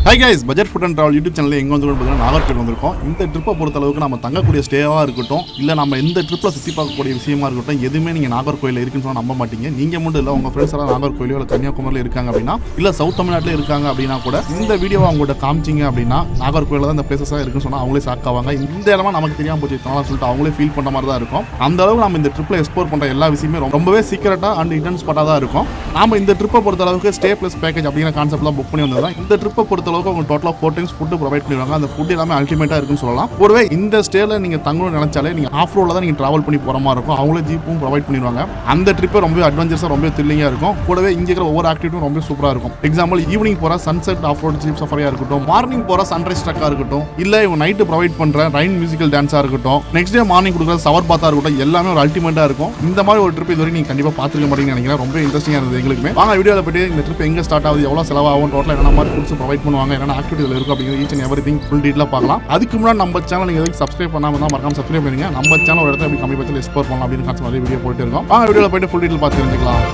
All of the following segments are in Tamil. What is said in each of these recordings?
high guys budget food and travel YouTube channel எங்கே வந்து பார்த்தீங்கன்னா நாகர்கோவில் வந்திருக்கோம் இந்த ட்ரிப்பை பொறுத்த அளவுக்கு நம்ம தங்கக்கூடிய ஸ்டேவாக இருக்கட்டும் இல்லை நம்ம எந்த ட்ரிப்பில் சுற்றி பார்க்கக்கூடிய விஷயமா இருக்கட்டும் எதுவுமே நீங்கள் நாகர்கோயில் இருக்குன்னு சொன்னா நம்ப மாட்டீங்க நீங்கள் மட்டும் இல்லை உங்கள் ஃப்ரெண்ட்ஸ் எல்லாம் நாகர்கோயிலோ இல்லை கன்னியாகுமரியில் இருக்காங்க அப்படின்னா இல்லை சவுத் தமிழ்நாட்டில் இருக்காங்க அப்படின்னா கூட இந்த வீடியோவை அவங்கள்ட்ட காமிச்சிங்க அப்படின்னா நாகர்கோயிலில் தான் இந்த பிளேசஸாக இருக்குன்னு சொன்னால் அவங்களே ஷாக் ஆவாங்க இந்த இடமா நமக்கு தெரியாமல் போச்சு இத்தனை நாளா சொல்லிட்டு அவங்களே ஃபீல் பண்ணுற மாதிரி தான் இருக்கும் அந்த அளவுக்கு நம்ம இந்த ட்ரிப்பில் எக்ஸ்ப்ளோர் பண்ணுற எல்லா விஷயமே ரொம்ப- ரொம்பவே சீக்கிரட்டாக அண்ட் ஹிடன் ஸ்பாட்டாக தான் இருக்கும் நாம இந்த ட்ரிப்பை பொறுத்த அளவுக்கு ஸ்டே ப்ளஸ் பேக்கேஜ் அப்படிங்கிற கான்செப்ட்லாம் புக் பண்ணி வந்தது தான் இந்த ட்ரிப்பை பொறுத்த அளவுக்கு அவங்க டோட்டலாக ஃபோர் டைம்ஸ் ஃபுட்டு ப்ரொவைட் பண்ணிடுவாங்க அந்த ஃபுட் எல்லாமே அல்டிமேட்டாக இருக்குன்னு சொல்லலாம் ஒருவே இந்த ஸ்டேல நீங்கள் தங்கணும்னு நினைச்சாலே நீங்கள் ஆஃப் ரோடில் தான் நீங்கள் ட்ராவல் பண்ணி போகிற மாதிரி இருக்கும் அவங்களே ஜீப்பும் ப்ரொவைட் பண்ணிடுவாங்க அந்த ட்ரிப்பே ரொம்ப அட்வென்ச்சர்ஸாக ரொம்ப த்ரில்லிங்காக இருக்கும் கூடவே இங்கே இருக்கிற ஒவ்வொரு ஆக்டிவிட்டியும் ரொம்ப சூப்பராக இருக்கும் எக்ஸாம்பிள் ஈவினிங் போகிற சன்செட் ஆஃப் ரோட் ஜீப் சஃபரியாக இருக்கட்டும் மார்னிங் போகிற சன்ரைஸ் ட்ரக்காக இருக்கட்டும் இல்லை இவங்க நைட்டு ப்ரொவைட் பண்ணுற ரைன் மியூசிக்கல் டான்ஸாக இருக்கட்டும் நெக்ஸ்ட் டே மார்னிங் கொடுக்குற சவர் பாத்தாக இருக்கட்டும் எல்லாமே ஒரு அல்டிமேட்டாக இருக்கும் இந்த மாதிரி ஒரு ட்ரிப் இது வரைக்கும் நீங்கள் கண்டிப்பாக பார்த்துருக்க மாட்டீங்கன்னு நினைக்கிறேன் ரொம்ப இன்ட்ரெஸ்டிங்காக இருந்தது எங்களுக்குமே வாங்க வீடியோவில் போயிட்டு இந்த ட்ரிப் எங்கே ஸ்டார்ட் ஆகுது எவ்வளோ செலவாகும் டோட்டலாக என்னென்ன மாதிரி ஃபுட்ஸ் ப்ரொவைட் பண்ணுவாங்க என்னென்ன ஆக்டிவிட்டியில் இருக்கும் அப்படிங்கிறது each and everything full டீட்டெயிலாக பார்க்கலாம் அதுக்கு முன்னாடி நம்ம சேனல் நீங்கள் எதுக்கு சப்ஸ்கிரைப் பண்ணாமல் தான் மறக்காம சப்ஸ்கிரைப் பண்ணுங்க நம்ம சேனல் ஒரு இடத்துல எப்படி கம்மி பட்சத்தில் எக்ஸ்ப்ளோர் பண்ணலாம் அப்படின்னு கான்செப்ட் நிறைய வீடியோ போயிட்டு இருக்கோம் வாங்க வீடியோவில் போயிட்டு ஃபுல் டீட்டெயில் பார்த்து தெரிஞ்சுக்கலாம்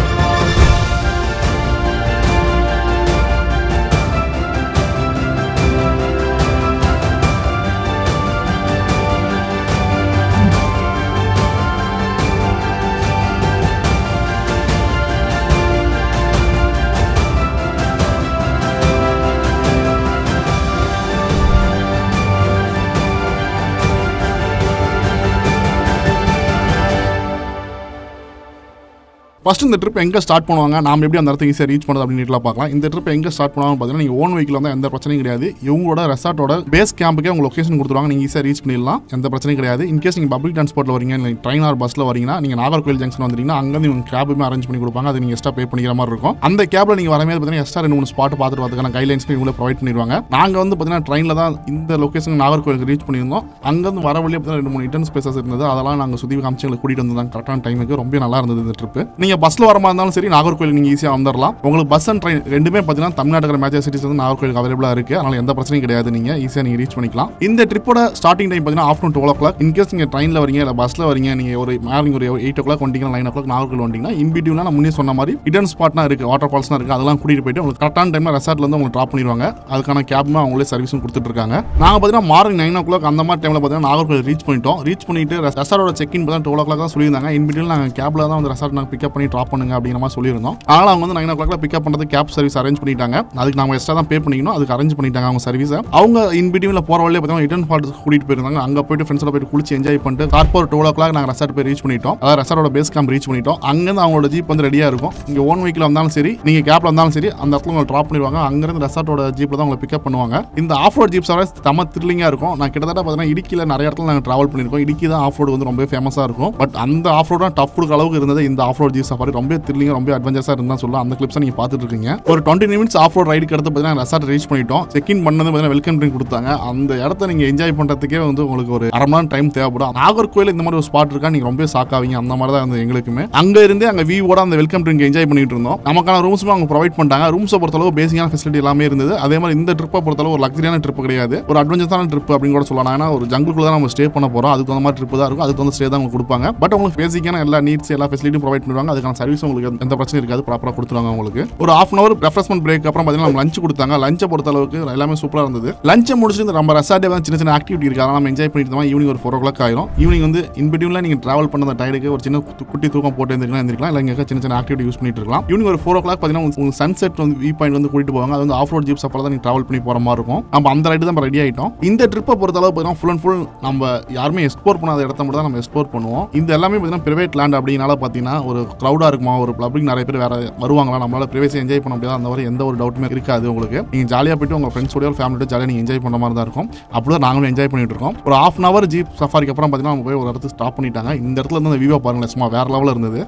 ஃபர்ஸ்ட் இந்த ட்ரிப் எங்கே ஸ்டார்ட் பண்ணுவாங்க நாம எப்படி அந்த இடத்துக்கு ஈஸியாக ரீச் பண்ணுறது அப்படின்னு பார்க்கலாம் இந்த ட்ரிப் எங்கே ஸ்டார்ட் பண்ணுவாங்க பார்த்தீங்கன்னா நீங்கள் ஓன் வெஹிக்கில் வந்து எந்த பிரச்சனையும் கிடையாது இவங்களோட ரெசார்ட்டோட பேஸ் கேம்புக்கே உங்க லொகேஷன் கொடுத்துருவாங்க நீங்கள் ஈஸியாக ரீச் பண்ணிடலாம் எந்த பிரச்சனையும் கிடையாது இன்கேஸ் நீங்கள் பப்ளிக் டிரான்ஸ்போர்ட்டில் வரீங்க இல்லை ட்ரெயின் ஆர் பஸ்ஸில் வரீங்கன்னா நீங்கள் நாகர்கோவில் ஜங்ஷன் வந்தீங்கன்னா அங்கேருந்து இவங்க கேபுமே அரேஞ்ச் பண்ணி கொடுப்பாங்க அது நீங்கள் எக்ஸ்ட்ரா பே பண்ணிக்கிற மாதிரி இருக்கும் அந்த கேபில் நீங்கள் வரமே பார்த்தீங்கன்னா எக்ஸ்ட்ரா ரெண்டு மூணு ஸ்பாட் பார்த்துட்டு வரதுக்கான கைட்லைன்ஸ் இவங்களே ப்ரொவைட் பண்ணிடுவாங்க நாங்கள் வந்து பார்த்தீங்கன்னா ட்ரெயினில் தான் இந்த லொகேஷன் நாகர்கோவிலுக்கு ரீச் பண்ணியிருந்தோம் அங்கேருந்து வர வழியே பார்த்தீங்கன்னா ரெண்டு மூணு ரிட்டர்ன் ஸ்பேசஸ் இருந்தது அதெல்லாம் நாங்கள் சுற்றி காமிச்சு எங்களை கூட்டிகிட்டு வந்தாங்க கரெக்டான டைமுக்கு ரொம்ப நல்லா இருந்தது இந்த ட்ரிப் நீங்கள் பஸ்ஸில் வர மாதிரி இருந்தாலும் சரி நாகர்கோவில் நீங்கள் ஈஸியாக வந்துடலாம் உங்களுக்கு பஸ் அண்ட் ட்ரெயின் ரெண்டுமே பார்த்தீங்கன்னா தமிழ்நாட்டுக்கிற மேஜர் சிட்டிஸ் வந்து நாகர்கோவில் அவைலபிளாக இருக்குது அதனால் எந்த பிரச்சனையும் கிடையாது நீங்கள் ஈஸியாக நீங்கள் ரீச் பண்ணிக்கலாம் இந்த ட்ரிப்போட ஸ்டார்டிங் டைம் பார்த்தீங்கன்னா afternoon twelve o'clock in case நீங்கள் ட்ரெயினில் வரீங்க இல்லை பஸ்ஸில் வரீங்க நீங்கள் ஒரு மார்னிங் ஒரு எயிட் ஓ கிளாக் வந்தீங்கன்னா நைன் ஓ கிளாக் நாகர்கோவில் வந்தீங்கன்னா இன்பிடியூலாம் நான் முன்னே சொன்ன மாதிரி இடன் ஸ்பாட்னா இருக்குது வாட்டர் ஃபால்ஸ்லாம் இருக்குது அதெல்லாம் கூட்டிகிட்டு போயிட்டு உங்களுக்கு கரெக்டான டைமில் ரெசார்ட்ல வந்து உங்களுக்கு ட்ராப் பண்ணிடுவாங்க அதுக்கான கேப்மே அவங்களே சர்வீஸும் கொடுத்துட்டு இருக்காங்க நாங்கள் பார்த்தீங்கன்னா மார்னிங் நைன் ஓ கிளாக் அந்த மாதிரி டைமில் பார்த்தீங்கன்னா நாகர்கோவில் ரீச் பண்ணிட்டோம் ரீச் பண்ணிட்டு ரெசார்ட்டோட செக் இன் பார்த்தா டுவெல் ஓ கிளாக் தான் சொல்லியிருந்தாங்க இன்பிடியூல் நாங்கள் கேப்ல தான் வந்து ரெசார்ட் நாங்கள் பிக்கப் பண்ணி ட்ராப் பண்ணுங்க அப்படிங்கிற மாதிரி சொல்லியிருந்தோம் அதனால் அவங்க வந்து நைன் ஓ கிளாக்ல பிக்கப் பண்ணுறது கேப் சர்வீஸ் அரேஞ்ச் பண்ணிட்டாங்க அதுக்கு நாங்கள் எக்ஸ்ட்ரா தான் பே பண்ணிக்கணும் அதுக்கு அரேஞ்ச் பண்ணிட்டாங்க அவங்க சர்வீஸை அவங்க இன்பிடியூல போகிற வழியே பார்த்தீங்கன்னா ரிட்டர்ன் ஃபால்ஸ் கூட்டிட்டு போயிருந்தாங்க அங்கே போயிட்டு ஃப்ரெண்ட்ஸோட போயிட்டு குளிச்சு என்ஜாய் பண்ணிட்டு கார்போர் டுவெல் ஓ கிளாக் நாங்கள் ரெசார்ட் போய் ரீச் பண்ணிட்டோம் அதாவது ரெசார்ட்டோட பேஸ் கேம்ப் ரீச் பண்ணிட்டோம் அங்கேருந்து அவங்களோட ஜீப் வந்து ரெடியாக இருக்கும் இங்கே ஓன் வெஹிக்கில் வந்தாலும் சரி நீங்கள் கேப்ல வந்தாலும் சரி அந்த இடத்துல உங்களை ட்ராப் பண்ணிடுவாங்க அங்கேருந்து ரெசார்ட்டோட ஜீப்பில் தான் உங்களை பிக்கப் பண்ணுவாங்க இந்த ஆஃப் ரோட் ஜீப்ஸ் தம த்ரில்லிங்காக இருக்கும் நான் கிட்டத்தட்ட பார்த்தீங்கன்னா இடுக்கியில் நிறைய இடத்துல நாங்கள் ட்ராவல் பண்ணியிருக்கோம் இடுக்கி தான் ஆஃப் ரோடு வந்து ரொம்ப ஃபேமஸாக இருக்கும் பட் அந்த ஆஃப் ரோடாக டஃப் கொடுக்க அளவுக்கு இருந்தது இந்த ஆஃப் ரோட் ஜீப் சஃபாரி ரொம்ப த்ரில்லிங்காக ரொம்ப அட்வென்ச்சர்ஸாக இருந்தால் சொல்லலாம் அந்த கிளிப்ஸை நீங்கள் பார்த்துட்டு இருக்கீங்க ஒரு டுவெண்ட்டி மினிட்ஸ் ஆஃப் ரோட் ரைடுக்கு அடுத்து பார்த்தீங்கன்னா ரெசார்ட் ரீச் பண்ணிட்டோம் செக் இன் பண்ணது பார்த்தீங்கன்னா வெல்கம் ட்ரிங்க் கொடுத்தாங்க அந்த இடத்த நீங்கள் என்ஜாய் பண்ணுறதுக்கே வந்து உங்களுக்கு ஒரு அரை மணி நேரம் டைம் தேவைப்படும் நாகர்கோயில் இந்த மாதிரி ஒரு ஸ்பாட் இருக்கா நீங்கள் ரொம்ப சாக்காவீங்க அந்த மாதிரி தான் இருந்தது எங்களுக்குமே அங்கே இருந்தே அங்கே விவோட அந்த வெல்கம் ட்ரிங்க் என்ஜாய் பண்ணிட்டு இருந்தோம் நமக்கான ரூம்ஸும் அவங்க ப்ரொவைட் பண்ணிட்டாங்க ரூம்ஸை பொறுத்தளவு பேசிக்கான ஃபெசிலிட்டி எல்லாமே இருந்தது அதே மாதிரி இந்த ட்ரிப்பை பொறுத்தளவு ஒரு லக்ஸரியான ட்ரிப் கிடையாது ஒரு அட்வென்ச்சரான ட்ரிப் அப்படின்னு கூட சொல்லலாம் ஏன்னா ஒரு ஜங்குக்குள்ள தான் நம்ம ஸ்டே பண்ண போகிறோம் அதுக்கு தகுந்த மாதிரி ட்ரிப் தான் இருக்கும் அதுக்கு வந்து ஸ்டே தான் உங்களுக்கு கொடுப்பாங்க பட் உங்களுக்கு பேசிக்கான எல்லா நீட்ஸ் எல்லா ஃபெசிலிட்டியும் ப்ரொவைட் பண்ணுவாங்க அதுக்கான சர்வீஸ் உங்களுக்கு எந்த பிரச்சனையும் இருக்காது ப்ராப்பராக கொடுத்துருவாங்க உங்களுக்கு ஒரு half an hour refreshment break அப்புறம் பார்த்தீங்கன்னா நம்ம லஞ்ச் கொடுத்தாங்க லஞ்சை பொறுத்த அளவுக்கு எல்லாமே சூப்பராக இருந்தது லஞ்சை முடிச்சுட்டு இந்த நம்ம ரெசார்ட்டே வந்து சின்ன சின்ன ஆக்டிவிட்டி இருக்கு அதெல்லாம் நம்ம என்ஜாய் பண்ணிட்டு இருந்தோம் ஈவினிங் ஒரு ஃபோர் ஓ கிளாக் ஆயிரும் ஈவினிங் வந்து இன்பிட்யூனில் நீங்கள் ட்ராவல் பண்ண அந்த டயருக்கு ஒரு சின்ன கு- குட்டி தூக்கம் போட்டு இருந்திருக்கலாம் இருந்திருக்கலாம் இல்லை இங்கே சின்ன சின்ன ஆக்டிவிட்டி யூஸ் பண்ணிட்டு இருக்கலாம் ஈவினிங் ஒரு ஃபோர் ஓ கிளாக் பார்த்தீங்கன்னா உங்களுக்கு சன்செட் வந்து வியூ பாயிண்ட் வந்து கூட்டிட்டு போவாங்க அது வந்து ஆஃப் ரோட் ஜீப் சஃபரில் தான் நீங்கள் ட்ராவல் பண்ணி போகிற மாதிரி இருக்கும் நம்ம அந்த ரைடு தான் ரெடி ஆகிட்டோம் இந்த ட்ரிப்பை பொறுத்த அளவு பார்த்தீங்கன்னா ஃபுல் அண்ட் ஃபுல் நம்ம யாருமே எக்ஸ்ப்ளோர் பண்ணாத இடத்த மட்டும் தான் நம்ம எக்ஸ்ப்ளோர் பண்ணுவோம் இந்த எல்லாமே பார்த்தீங்கன்னா பிரைவேட் லேண்ட் அப்படினால பார்த்தீங்கன்னா ஒரு க்ரௌடாக இருக்குமா ஒரு பப்ளிக் நிறைய பேர் வேற வருவாங்களா நம்மளால பிரைவேசி என்ஜாய் பண்ண முடியாது அந்த மாதிரி எந்த ஒரு டவுட்டுமே இருக்காது உங்களுக்கு நீங்கள் ஜாலியாக போயிட்டு உங்கள் ஃப்ரெண்ட்ஸோட ஃபேமிலியோட ஜாலியாக நீங்கள் என்ஜாய் பண்ண மாதிரி தான் இருக்கும் அப்படி தான் நாங்களும் என்ஜாய் பண்ணிட்டு இருக்கோம் ஒரு ஹாஃப் அன் அவர் ஜீப் சஃபாரிக்கு அப்புறம் பார்த்தீங்கன்னா நம்ம போய் ஒரு இடத்துல ஸ்டாப் பண்ணிட்டாங்க இந்த இடத்துல இருந்து அந்த வியூவை பாருங்களேன் சும்மா வேற லெவலில் இருந்தது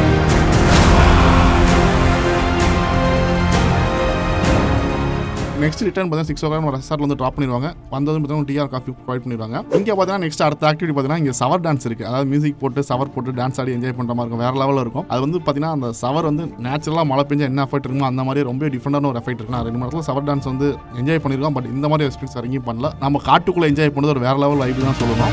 நெக்ஸ்ட் நெக்ஸ்ட் ரிட்டர்ன் பார்த்தீங்கன்னா சிக்ஸ் ஓ கிளாக் ரெசார்ட்ல வந்து ட்ராப் பண்ணிடுவாங்க வந்ததும் பார்த்தீங்கன்னா டிஆர் காஃபி ப்ரொவைட் பண்ணிடுவாங்க இங்கே பார்த்தீங்கன்னா நெக்ஸ்ட் அடுத்த ஆக்டிவிட்டி பார்த்தீங்கன்னா இங்கே சவர் டான்ஸ் இருக்கு அதாவது மியூசிக் போட்டு சவர் போட்டு டான்ஸ் ஆடி என்ஜாய் பண்ணுற மாதிரி இருக்கும் வேற லெவலில் இருக்கும் அது வந்து பார்த்தீங்கன்னா அந்த சவர் வந்து நேச்சுரலாக மழை பெஞ்சா என்ன எஃபெக்ட் இருக்குமோ அந்த மாதிரி ரொம்ப டிஃப்ரெண்டான ஒரு எஃபெக்ட் இருக்கு நான் ரெண்டு மணி நேரத்தில் சவர் டான்ஸ் வந்து என்ஜாய் பண்ணியிருக்கோம் பட் இந்த மாதிரி எக்ஸ்பீரியன்ஸ் எங்கேயும் பண்ணல நம்ம காட்டுக்குள்ளே என்ஜாய் பண்ணது ஒரு வேற லெவல் வைப்பு தான் சொல்லணும்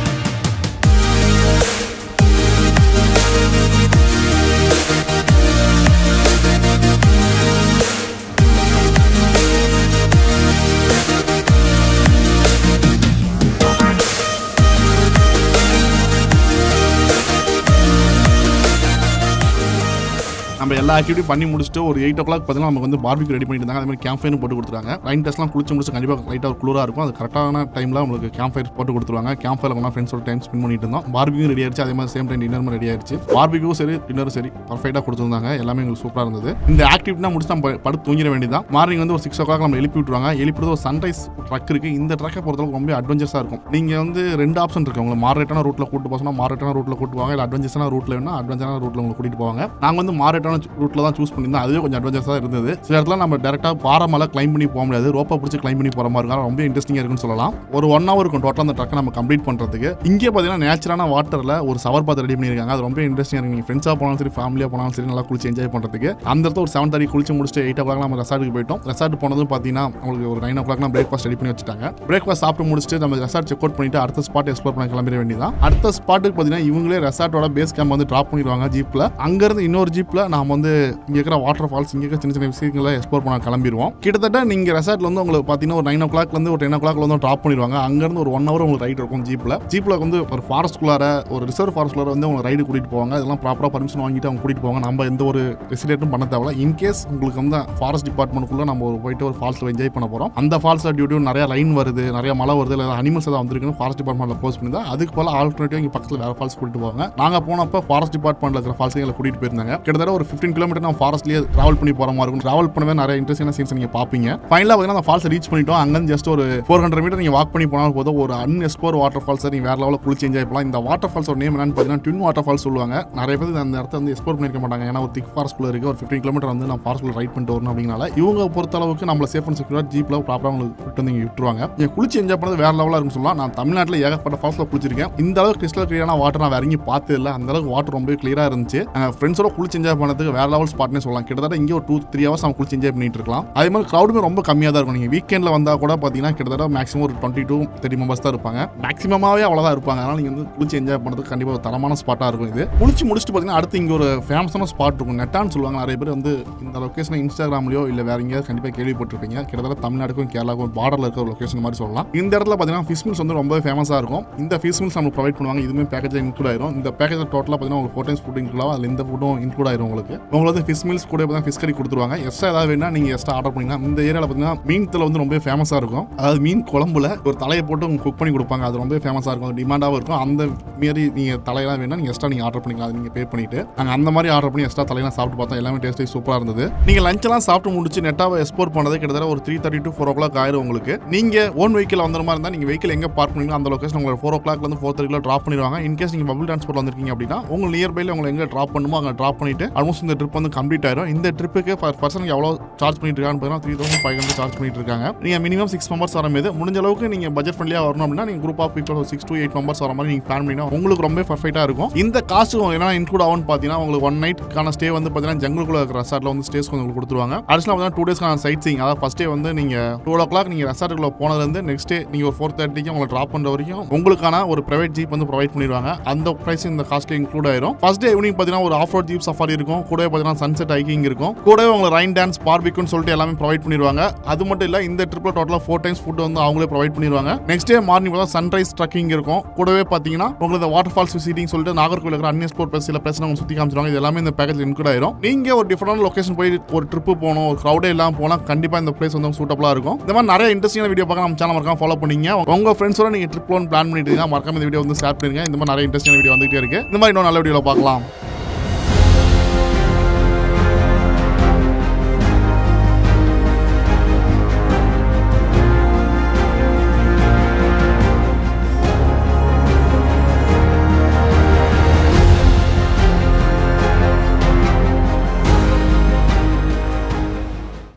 நம்ம எல்லா ஆக்டிவிட்டி பண்ணி முடிச்சுட்டு ஒரு எயிட் ஓ கிளாக் பார்த்தீங்கன்னா நமக்கு வந்து பார்பிக்கு ரெடி பண்ணிட்டு இருந்தாங்க அதே மாதிரி கேம்ப் ஃபயரும் போட்டு கொடுத்துருக்காங்க ரைன் டெஸ்ட்லாம் குளிச்சு முடிச்சு கண்டிப்பாக லைட்டாக ஒரு குளிராக இருக்கும் அது கரெக்டான டைமில் உங்களுக்கு கேம்ப் ஃபயர் போட்டு கொடுத்துருவாங்க கேம்ப் ஃபயர் கொஞ்சம் ஃப்ரெண்ட்ஸோட டைம் ஸ்பெண்ட் பண்ணிட்டு இருந்தோம் பார்பிக்கும் ரெடி ஆயிடுச்சு அதே மாதிரி சேம் டைம் டின்னரும் ரெடி ஆயிடுச்சு பார்பிக்கும் சரி டின்னரும் சரி பர்ஃபெக்டாக கொடுத்துருந்தாங்க எல்லாமே எங்களுக்கு சூப்பராக இருந்தது இந்த ஆக்டிவிட்டினா முடிச்சு நம்ம படுத்து தூங்கிட வேண்டியதான் மார்னிங் வந்து ஒரு சிக்ஸ் ஓ கிளாக் நம்ம எழுப்பி விட்டுருவாங்க எழுப்பிடுறது ஒரு சன்ரைஸ் ட்ரக் இருக்கு இந்த ட்ரக்கை பொறுத்தளவுக்கு ரொம்ப அட்வென்ச்சர்ஸாக இருக்கும் நீங்கள் வந்து ரெண்டு ஆப்ஷன் இருக்கு உங்களை மாரேட்டான ரூட்டில் கூட்டு போசனா மாரேட்டான ரூட்டில் கூட்டு போவாங்க இல்லை அட்வென்ச்சர்ஸான ரூட்டில் வேணா அட்வென்ச்சரான ரூட்டில் உங்களுக்கு கூட்டிட்டு போவாங்க நாங்கள் வந்து மாரேட்டான ரூட்டில் தான் சூஸ் பண்ணியிருந்தோம் அதுவே கொஞ்சம் அட்வென்ச்சர்ஸாக இருந்தது சில இடத்துல நம்ம டேரெக்டாக பாறை மலை கிளைம் பண்ணி போக முடியாது ரோப்பை பிடிச்சி கிளைம் பண்ணி போகிற மாதிரி இருக்கும் ரொம்ப இன்ட்ரெஸ்டிங்காக இருக்குன்னு சொல்லலாம் ஒரு ஒன் ஹவர் இருக்கும் டோட்டலாக அந்த ட்ரக்கை நம்ம கம்ப்ளீட் பண்ணுறதுக்கு இங்கே பார்த்தீங்கன்னா நேச்சுரான வாட்டரில் ஒரு சவர் பாத்து ரெடி பண்ணியிருக்காங்க அது ரொம்ப இன்ட்ரெஸ்டிங்காக இருக்கு நீங்கள் ஃப்ரெண்ட்ஸாக போனாலும் சரி ஃபேமிலியாக போனாலும் சரி நல்லா குளிச்சு என்ஜாய் பண்ணுறதுக்கு அந்த இடத்துல ஒரு செவன் தேர்ட்டி குளிச்சு முடிச்சுட்டு எயிட் ஓ கிளாக் நம்ம ரெசார்ட்டுக்கு போயிட்டோம் ரெசார்ட் போனதும் பார்த்தீங்கன்னா உங்களுக்கு ஒரு nine o'clock breakfast ready பண்ணி வச்சுட்டாங்க பிரேக்ஃபாஸ்ட் சாப்பிட்டு முடிச்சுட்டு நம்ம ரெசார்ட் செக் அவுட் பண்ணிட்டு அடுத்த ஸ்பாட் எக்ஸ்ப்ளோர் பண்ண கிளம்பிட வேண்டியதான் அடுத்த ஸ்பாட்டுக்கு பார்த்தீங்கன்னா இவங்களே ரெசார்ட்டோட பேஸ் கேம்ப் வந்து ட்ராப் பண்ணிடுவாங்க ஜீப்பில் அங்கேருந்து இன்னொரு ஜீப்பில் நாம வந்து இங்கே இருக்கிற வாட்டர் ஃபால்ஸ் இங்கே இருக்கிற சின்ன சின்ன விஷயங்களை எக்ஸ்ப்ளோர் பண்ண கிளம்பிடுவோம் கிட்டத்தட்ட நீங்கள் ரெசார்ட்ல வந்து உங்களுக்கு பார்த்தீங்கன்னா ஒரு நைன் ஓ கிளாக்லேருந்து ஒரு டென் ஓ கிளாக்ல வந்து ட்ராப் பண்ணிடுவாங்க அங்கேருந்து ஒரு ஒன் ஹவர் உங்களுக்கு ரைடு இருக்கும் ஜீப்பில் ஜீப்பில் வந்து ஒரு ஃபாரஸ்ட்குள்ளார ஒரு ரிசர்வ் ஃபாரஸ்ட்குள்ளார வந்து அவங்க ரைடு கூட்டிட்டு போவாங்க இதெல்லாம் ப்ராப்பராக பர்மிஷன் வாங்கிட்டு அவங்க கூட்டிட்டு போவாங்க நம்ம எந்த ஒரு ரெசிடேட்டும் பண்ண தேவையில்ல இன்கேஸ் உங்களுக்கு வந்து ஃபாரஸ்ட் டிபார்ட்மெண்ட்டுக்குள்ள நம்ம ஒரு போயிட்டு ஒரு ஃபால்ஸில் என்ஜாய் பண்ண போகிறோம் அந்த ஃபால்ஸில் டியூட்டியூ நிறைய லைன் வருது நிறைய மழை வருது இல்லை அனிமல்ஸ் ஏதாவது வந்திருக்குன்னு ஃபாரஸ்ட் டிபார்ட்மெண்ட்டில் க்ளோஸ் பண்ணி தான் அதுக்கு போல ஆல்டர்னேட்டிவ் இங்கே பக்கத்தில் வேறு ஃபால்ஸ் கூட்டிட்டு போவாங்க நாங்கள் போனப்போ ஃபாரஸ்ட் டிபார்ட்மெண்ட்டில் இருக்கிற ஃபால்ஸ் எங்களை கூட்டிட்டு போயிருந்தாங்க கிட்டத்தட்ட ஒரு ஃபிஃப்டீன் கிலோமீட்டர் நம்ம ஃபாரஸ்ட்லேயே ட்ராவல் பண்ணி போகிற மாதிரி இருக்கும் ட்ராவல் பண்ணவே நிறைய இன்ட்ரெஸ்டிங்கான சீன்ஸ் நீங்கள் பார்ப்பீங்க ஃபைனலாக பார்த்தீங்கன்னா அந்த ஃபால்ஸ் ரீச் பண்ணிட்டோம் அங்கேருந்து ஜஸ்ட் ஒரு ஃபோர் ஹண்ட்ரட் மீட்டர் நீங்கள் வாக் பண்ணி போனால் போதும் ஒரு அன்எக்ஸ்ப்ளோர் வாட்டர் ஃபால்ஸ் நீங்கள் வேற லெவலில் குளிச்சு என்ஜாய் பண்ணலாம் இந்த வாட்டர் ஃபால்ஸ் ஒரு நேம் என்னன்னு பார்த்தீங்கன்னா ட்வின் வாட்டர் ஃபால்ஸ் சொல்லுவாங்க நிறைய பேர் அந்த இடத்த வந்து எக்ஸ்ப்ளோர் பண்ணிருக்க மாட்டாங்க ஏன்னா ஒரு திக் ஃபாரஸ்ட்ல இருக்கு ஒரு ஃபிஃப்டின் கிலோமீட்டர் வந்து நம்ம ஃபாரஸ்ட்ல ரைட் பண்ணிட்டு வரணும் அப்படிங்கனால இவங்க பொறுத்த அளவுக்கு நம்மள சேஃப் அண்ட் செக்யூர் ஜீப்ல ப்ராப்பராக உங்களுக்கு விட்டு வந்து இங்கே விட்டுருவாங்க நீங்கள் குளிச்சு என்ஜாய் பண்ணது வேற லெவலாக இருக்குன்னு சொல்லலாம் நான் தமிழ்நாட்டில் ஏகப்பட்ட ஃபால்ஸ்ல குளிச்சிருக்கேன் இந்த அளவுக்கு கிறிஸ்டல் கிளியரான வாட்டர் நான் வேற எங்கேயும் பார்த்தது இல்லை அந்த அளவுக்கு வாட்டர் ரொம்ப கிளியராக இருந்துச்சு ஃப்ரெண்ட்ஸோட குளிச்சு என்ஜாய் பண்ணதுக்கு வேற லெவல் ஸ்பாட்னே சொல்லலாம் கிட்டத்தட்ட இங்கே ஒரு டூ த்ரீ ஹவர்ஸ் நம்ம குளிச்சு என்ஜாய் பண்ணிட்டு இருக்கலாம் அதே மாதிரி க்ரௌடுமே ரொம்ப கம்மியாக தான் இருக்கும் நீங்கள் வீக்கெண்டில் வந்தால் கூட பார்த்தீங்கன்னா கிட்டத்தட்ட மேக்ஸிமம் ஒரு டுவெண்ட்டி டூ தேர்ட்டி மெம்பர்ஸ் தான் இருப்பாங்க மேக்ஸிமமாகவே அவ்வளோதான் இருப்பாங்க அதனால் நீங்கள் வந்து குளிச்சு என்ஜாய் பண்ணுறதுக்கு கண்டிப்பாக ஒரு தரமான ஸ்பாட்டாக இருக்கும் இது குளிச்சு முடிச்சுட்டு பார்த்தீங்கன்னா அடுத்து இங்கே ஒரு ஃபேமஸான ஸ்பாட் இருக்கும் நெட்டான்னு சொல்லுவாங்க நிறைய பேர் வந்து இந்த லொக்கேஷனை இன்ஸ்டாகிராம்லையோ இல்லை வேற எங்கேயாவது கண்டிப்பாக கேள்விப்பட்டிருப்பீங்க கிட்டத்தட்ட தமிழ்நாடுக்கும் கேரளாவுக்கும் பார்டரில் இருக்கிற ஒரு லொக்கேஷன் மாதிரி சொல்லலாம் இந்த இடத்துல பார்த்தீங்கன்னா ஃபிஷ் மில்ஸ் வந்து ரொம்ப ஃபேமஸாக இருக்கும் இந்த ஃபிஷ் மில்ஸ் நமக்கு ப்ரொவைட் பண்ணுவாங்க இதுவுமே பேக்கேஜில் இன்க்ளூட் ஆயிரும் இந்த பேக்கேஜில் டோட்டலாக பார்த்தீங்கன்னா உங்களுக்கு ஃபோர் டைம்ஸ் ஃபுட் இன்க்ளூட் ஆகும் அதில் இந்த ஃபுட்டும் இன்க்ளூட் ஆயிரும் உங்களுக்கு உங்களுக்கு வந்து ஃபிஷ் மில்ஸ் கூட பார்த்தீங்கன்னா ஃபிஷ் கறி கொடுத்துருவாங்க எக்ஸ்ட்ரா ஏதாவது வேணா நீங்கள் எக்ஸ்ட்ரா ஆர்டர் பண்ணிங்கன்னா இந்த ஏரியாவில் பார்த்தீங்கன்னா மீன் தலை வந்து ரொம்ப ஃபேமஸாக இருக்கும் அதாவது மீன் குழம்புல ஒரு தலையை போட்டு குக் பண்ணி கொடுப்பாங்க அது ரொம்ப ஃபேமஸாக இருக்கும் டிமாண்டாகவும் இருக்கும் அந்த மாரி நீங்கள் தலையெல்லாம் வேணா நீங்கள் எக்ஸ்ட்ரா நீங்கள் ஆர்டர் பண்ணிக்கலாம் அது நீங்கள் பே பண்ணிட்டு நாங்கள் அந்த மாதிரி ஆர்டர் பண்ணி எக்ஸ்ட்ரா தலையெல்லாம் சாப்பிட்டு பார்த்தோம் எல்லாமே டேஸ்ட்டே சூப்பராக இருந்தது நீங்கள் லஞ்செல்லாம் சாப்பிட்டு முடிச்சு நெட்டாவை எக்ஸ்போர்ட் பண்ணது கிட்டத்தட்ட ஒரு three thirty to four o'clock ஆயிரும் உங்களுக்கு நீங்கள் ஓன் வெஹிக்கிள் வந்துற மாதிரி இருந்தால் நீங்கள் வெஹிக்கிள் எங்கே பார்க் பண்ணீங்களோ அந்த லொக்கேஷன் உங்களை ஃபோர் ஓ கிளாக்லேருந்து ஃபோர் தேர்ட்டியில் ட்ராப் பண்ணிடுவாங்க இன்கேஸ் நீங்கள் பபிள் டிரான்ஸ்போர்ட் வந்திருக்கீங்க அப்படின்னா உங்கள் நியர்பையில் உங்களை எங்கே ட்ராப் பண்ணுமோ அங்கே ட்ராப் பண்ணிட்டு ஆல்மோஸ்ட் இந்த ட்ரிப் வந்து கம்ப்ளீட் ஆயிரும் இந்த ட்ரிப்புக்கு பர் பர்சனுக்கு எவ்வளோ சார்ஜ் பண்ணிட்டு இருக்கான்னு பார்த்தீங்கன்னா three thousand five hundred charge பண்ணிட்டு இருக்காங்க நீங்கள் மினிமம் சிக்ஸ் மெம்பர்ஸ் வர மீது முடிஞ்ச அளவுக்கு நீங்கள் பட்ஜெட் ஃப்ரெண்ட்லியாக வரணும் அப்படின்னா நீங்கள் குரூப் ஆஃப் பீப்பிள் ஒரு சிக்ஸ் டு எயிட் மெம்பர்ஸ் வர மாதிரி நீங்கள் பிளான் பண்ணினா உங்களுக்கு ரொம்ப பர்ஃபெக்டாக இருக்கும் இந்த காஸ்ட் என்ன இன்க்ளூட் ஆகும்னு பார்த்தீங்கன்னா உங்களுக்கு ஒன் நைட்க்கான ஸ்டே வந்து பார்த்தீங்கன்னா ஜங்குளுக்குள்ள இருக்கிற ரெசார்ட்டில் வந்து ஸ்டேஸ் உங்களுக்கு கொடுத்துருவாங்க அடிஷனல் பார்த்தீங்கன்னா டூ டேஸ்க்கான சைட் சீங் அதாவது ஃபஸ்ட் டே வந்து நீங்கள் டூ ஓ கிளாக் நீங்கள் ரெசார்ட்டுக்குள்ள போனதுலேருந்து நெக்ஸ்ட் டே நீங்கள் ஒரு ஃபோர் தேர்ட்டிக்கு உங்களை ட்ராப் பண்ணுற வரைக்கும் உங்களுக்கான ஒரு பிரைவேட் ஜீப் வந்து ப்ரொவைட் பண்ணிடுவாங்க அந்த ப்ரைஸ் இந்த காஸ்ட்ல இன்க்ளூட் ஆயிரும் ஃபர்ஸ்ட் டே ஈவினிங் பார்த்தீங்கன்னா ஒரு ஆஃப் ரோட் ஜீப் சஃபாரி இருக்கும் கூடவே பார்த்தீங்கன்னா சன்செட் ஹைக்கிங் இருக்கும் கூடவே உங்களுக்கு ரைன் டான்ஸ் பார்பிக்குன்னு சொல்லிட்டு எல்லாமே ப்ரொவைட் பண்ணிடுவாங்க அது மட்டும் இல்லை இந்த ட்ரிப்பில் டோட்டலாக ஃபோர் டைம்ஸ் ஃபுட் வந்து அவங்களே ப்ரொவைட் பண்ணிடுவாங்க நெக்ஸ்ட் டே மார்னிங் பார்த்தா சன்ரைஸ் ட்ரக்கிங் இருக்கும் கூடவே பார்த்தீங்கன்னா உங்களுக்கு வாட்டர் ஃபால்ஸ் விசிட்டிங் சொல்லிட்டு நாகர்கோவில் இருக்கிற அன்எக்ஸ்போர்ட் பிளஸ் சில பிளஸ் அவங்க சுற்றி காமிச்சிருவாங்க இது எல்லாமே இந்த பேக்கேஜ் இன்க்ளூட் ஆயிரும் நீங்க ஒரு டிஃபரெண்ட் லொகேஷன் போய் ஒரு ட்ரிப்பு போகணும் ஒரு க்ரௌடே இல்லாமல் போனால் கண்டிப்பாக இந்த பிளேஸ் வந்து சூட்டபுளாக இருக்கும் இந்த மாதிரி நிறைய இன்ட்ரெஸ்டிங்கான வீடியோ பார்க்க நம்ம சேனல் மறக்காம ஃபாலோ பண்ணீங்க உங்க ஃப்ரெண்ட்ஸோட நீங்க ட்ரிப் பிளான் பண்ணிட்டு இருக்கீங்க மறக்காம இந்த வீடியோ வந்து ஷேர் பண்ணுங்க இந்த மாதிரி நிறைய இன்ட்ரெஸ்டிங்கான வீடியோ வந்துகிட்டே இருக்கு இந்த மாதிரி இன்னும் நல்ல வீடியோவில் பார்க்கலாம்